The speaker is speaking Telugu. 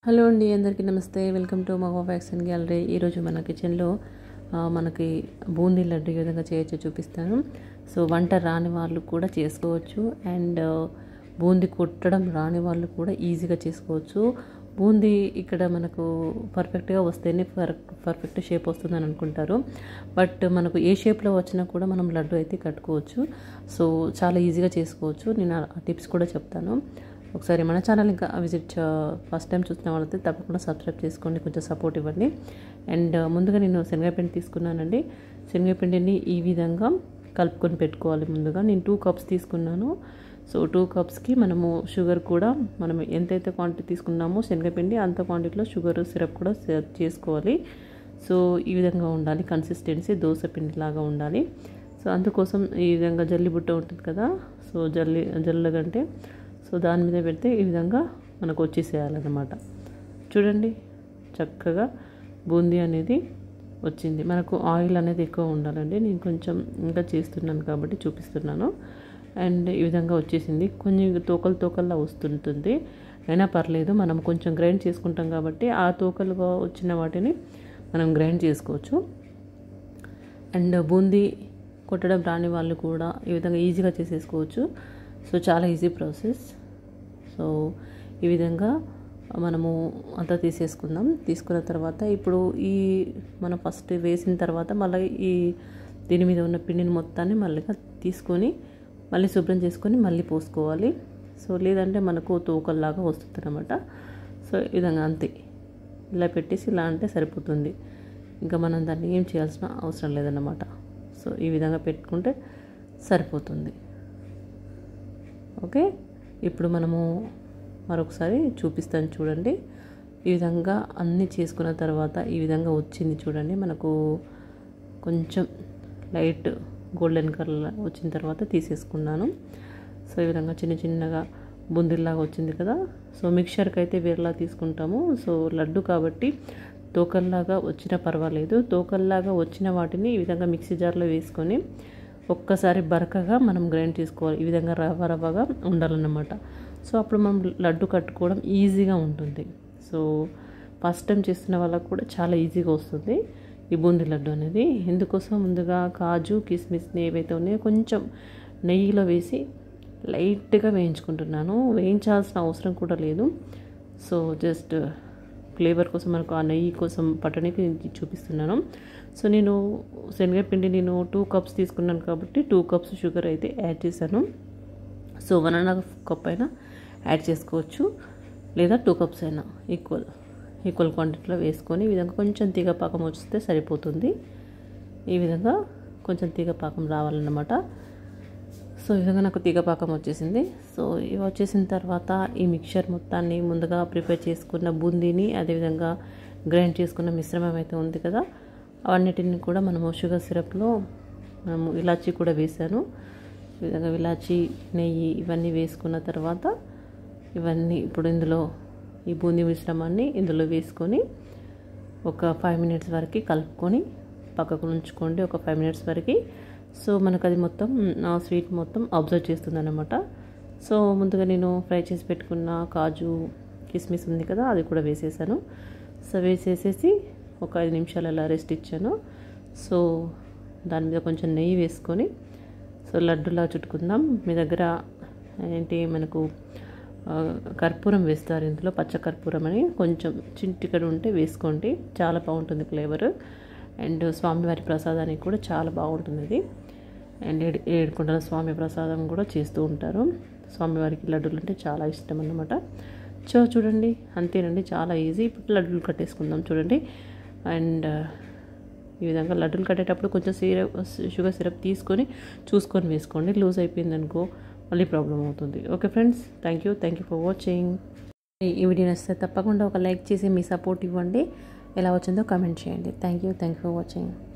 హలో అండి అందరికీ నమస్తే వెల్కమ్ టు మగో వ్యాక్సిన్ గ్యాలరీ ఈరోజు మన కిచెన్లో ఆ, మనకి బూందీ లడ్డు ఏ విధంగా చేయొచ్చో చూపిస్తాను సో వంట రాని వాళ్ళు కూడా చేసుకోవచ్చు అండ్ బూందీ కొట్టడం రాని వాళ్ళు కూడా ఈజీగా చేసుకోవచ్చు బూందీ ఇక్కడ మనకు పర్ఫెక్ట్గా వస్తేనే పర్ పర్ఫెక్ట్ షేప్ వస్తుందని అనుకుంటారు బట్ మనకు ఏ షేప్లో వచ్చినా కూడా మనం లడ్డు అయితే కట్టుకోవచ్చు సో చాలా ఈజీగా చేసుకోవచ్చు నేను ఆ టిప్స్ కూడా చెప్తాను ఒకసారి మన ఛానల్ ఇంకా విజిట్ ఫస్ట్ టైం చూసిన వాళ్ళైతే తప్పకుండా సబ్స్క్రైబ్ చేసుకోండి కొంచెం సపోర్ట్ ఇవ్వండి అండ్ ముందుగా నేను శనగపిండి తీసుకున్నానండి శనగపిండిని ఈ విధంగా కలుపుకొని పెట్టుకోవాలి ముందుగా నేను టూ కప్స్ తీసుకున్నాను సో టూ కప్స్కి మనము షుగర్ కూడా మనం ఎంతైతే క్వాంటిటీ తీసుకున్నామో శనగపిండి అంత క్వాంటిటీలో షుగర్ సిరప్ కూడా సిరప్ చేసుకోవాలి సో ఈ విధంగా ఉండాలి కన్సిస్టెన్సీ దోశ పిండి లాగా ఉండాలి సో అందుకోసం ఈ విధంగా జల్లి బుట్ట ఉంటుంది కదా సో జల్లి జల్లగంటే సో దాని మీద పెడితే ఈ విధంగా మనకు వచ్చేసేయాలన్నమాట చూడండి చక్కగా బూందీ అనేది వచ్చింది మనకు ఆయిల్ అనేది ఎక్కువ ఉండాలండి నేను కొంచెం ఇంకా చేస్తున్నాను కాబట్టి చూపిస్తున్నాను అండ్ ఈ విధంగా వచ్చేసింది కొంచెం తోకలు తోకల్లా వస్తుంటుంది అయినా పర్లేదు మనం కొంచెం గ్రైండ్ చేసుకుంటాం కాబట్టి ఆ తోకలుగా వచ్చిన వాటిని మనం గ్రైండ్ చేసుకోవచ్చు అండ్ బూందీ కొట్టడం రాని వాళ్ళు కూడా ఈ విధంగా ఈజీగా చేసేసుకోవచ్చు సో చాలా ఈజీ ప్రాసెస్ సో ఈ విధంగా మనము అంతా తీసేసుకుందాం తీసుకున్న తర్వాత ఇప్పుడు ఈ మనం ఫస్ట్ వేసిన తర్వాత మళ్ళీ ఈ దీని మీద ఉన్న పిండిని మొత్తాన్ని మళ్ళీ తీసుకొని మళ్ళీ శుభ్రం చేసుకొని మళ్ళీ పోసుకోవాలి సో లేదంటే మనకు తోకల్లాగా వస్తుంది అనమాట సో ఈ విధంగా అంతే ఇలా పెట్టేసి ఇలా అంటే సరిపోతుంది ఇంకా మనం దాన్ని ఏం చేయాల్సిన అవసరం లేదన్నమాట సో ఈ విధంగా పెట్టుకుంటే సరిపోతుంది ఓకే ఇప్పుడు మనము మరొకసారి చూపిస్తాను చూడండి ఈ విధంగా అన్నీ చేసుకున్న తర్వాత ఈ విధంగా వచ్చింది చూడండి మనకు కొంచెం లైట్ గోల్డెన్ కలర్ వచ్చిన తర్వాత తీసేసుకున్నాను సో ఈ విధంగా చిన్న చిన్నగా బూందీలాగా వచ్చింది కదా సో మిక్చర్కి అయితే వేరేలా తీసుకుంటాము సో లడ్డు కాబట్టి తోకల్లాగా వచ్చినా పర్వాలేదు తోకల్లాగా వచ్చిన వాటిని ఈ విధంగా మిక్సీ జార్లో వేసుకొని ఒక్కసారి బరకగా మనం గ్రైండ్ చేసుకోవాలి ఈ విధంగా రవ్వ రవ్వగా ఉండాలన్నమాట సో అప్పుడు మనం లడ్డు కట్టుకోవడం ఈజీగా ఉంటుంది సో ఫస్ట్ టైం చేస్తున్న వాళ్ళకు కూడా చాలా ఈజీగా వస్తుంది ఈ బూందీ లడ్డు అనేది ఎందుకోసం ముందుగా కాజు కిస్మిస్ని ఏవైతే ఉన్నాయో కొంచెం నెయ్యిలో వేసి లైట్గా వేయించుకుంటున్నాను వేయించాల్సిన అవసరం కూడా లేదు సో జస్ట్ ఫ్లేవర్ కోసం మనకు ఆ నెయ్యి కోసం పట్టడానికి చూపిస్తున్నాను సో నేను శనగపిండి నేను టూ కప్స్ తీసుకున్నాను కాబట్టి టూ కప్స్ షుగర్ అయితే యాడ్ చేశాను so one and half cup అయినా యాడ్ చేసుకోవచ్చు లేదా టూ కప్స్ అయినా ఈక్వల్ ఈక్వల్ క్వాంటిటీలో వేసుకొని ఈ విధంగా కొంచెం తీగ పాకం వస్తే సరిపోతుంది ఈ విధంగా కొంచెం తీగ పాకం రావాలన్నమాట సో ఈ విధంగా నాకు తీగ పాకం వచ్చేసింది సో ఇవి వచ్చేసిన తర్వాత ఈ మిక్చర్ మొత్తాన్ని ముందుగా ప్రిపేర్ చేసుకున్న బూందీని అదేవిధంగా గ్రైండ్ చేసుకున్న మిశ్రమం అయితే ఉంది కదా అవన్నిటిని కూడా మనము షుగర్ సిరప్లో మనము ఇలాచీ కూడా వేసాను ఈ విధంగా ఇలాచీ నెయ్యి ఇవన్నీ వేసుకున్న తర్వాత ఇవన్నీ ఇప్పుడు ఇందులో ఈ బూందీ మిశ్రమాన్ని ఇందులో వేసుకొని ఒక ఫైవ్ మినిట్స్ వరకు కలుపుకొని పక్కకు ఉంచుకోండి ఒక ఫైవ్ మినిట్స్ వరకు సో మనకు అది మొత్తం ఆ స్వీట్ మొత్తం అబ్జర్వ్ చేస్తుంది అనమాట సో ముందుగా నేను ఫ్రై చేసి పెట్టుకున్న కాజు కిస్మిస్ ఉంది కదా అది కూడా వేసేసాను సో వేసేసేసి ఒక ఐదు నిమిషాలు అలా రెస్ట్ ఇచ్చాను సో దాని మీద కొంచెం నెయ్యి వేసుకొని సో లడ్డులా చుట్టుకుందాం మీ దగ్గర ఏంటి మనకు కర్పూరం వేస్తారు ఇందులో పచ్చ కర్పూరం అని కొంచెం చింటికడు ఉంటే వేసుకోండి చాలా బాగుంటుంది ఫ్లేవర్ అండ్ స్వామివారి ప్రసాదానికి కూడా చాలా బాగుంటుంది అది అండ్ ఏడు ఏడుకొండల స్వామి ప్రసాదం కూడా చేస్తూ ఉంటారు స్వామివారికి లడ్డూలు అంటే చాలా ఇష్టం అన్నమాట సో చూడండి అంతేనండి చాలా ఈజీ ఇప్పుడు లడ్డూలు కట్టేసుకుందాం చూడండి అండ్ ఈ విధంగా లడ్డూలు కట్టేటప్పుడు కొంచెం సిరప్ షుగర్ సిరప్ తీసుకొని చూసుకొని వేసుకోండి లూజ్ అయిపోయింది అనుకో మళ్ళీ ప్రాబ్లం అవుతుంది okay friends thank you thank you for watching ఈ వీడియో నచ్చితే తప్పకుండా ఒక లైక్ చేసి మీ సపోర్ట్ ఇవ్వండి ఎలా వచ్చిందో కామెంట్ చేయండి thank you thank you for watching